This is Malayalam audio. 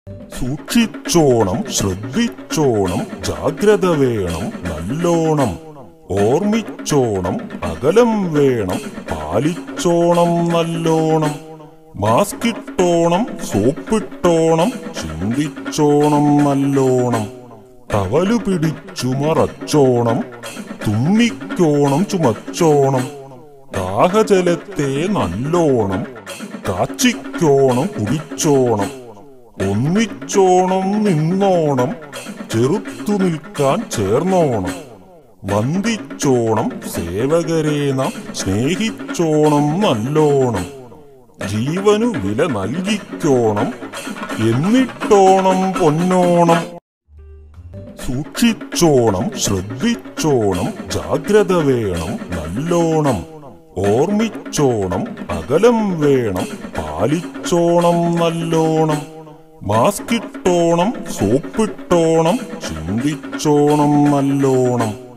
സൂക്ഷിച്ചോണം ശ്രദ്ധിച്ചോണം ജാഗ്രത വേണം നല്ലോണം ഓർമ്മിച്ചോണം അകലം വേണം പാലിച്ചോണം നല്ലോണം മാസ്കിട്ടോണം സോപ്പിട്ടോണം ചിന്തിച്ചോണം നല്ലോണം ടവലു പിടിച്ചു മറച്ചോണം തുമ്മിക്കോണം ചുമച്ചോണം ദാഹജലത്തെ നല്ലോണം കാച്ചിക്കോണം കുടിച്ചോണം ഒന്നിച്ചോണം നിന്നോണം ചെറുത്തു നിൽക്കാൻ ചേർന്നോണം വന്ദിച്ചോണം സേവകരെ നാം സ്നേഹിച്ചോണം നല്ലോണം ജീവനു വില നൽകിക്കോണം എന്നിട്ടോണം പൊന്നോണം സൂക്ഷിച്ചോണം ശ്രദ്ധിച്ചോണം ജാഗ്രത വേണം നല്ലോണം ഓർമ്മിച്ചോണം അകലം വേണം പാലിച്ചോണം നല്ലോണം മാസ്കിട്ടോണം സോപ്പിട്ടോണം ചിന്തിച്ചോണം നല്ലോണം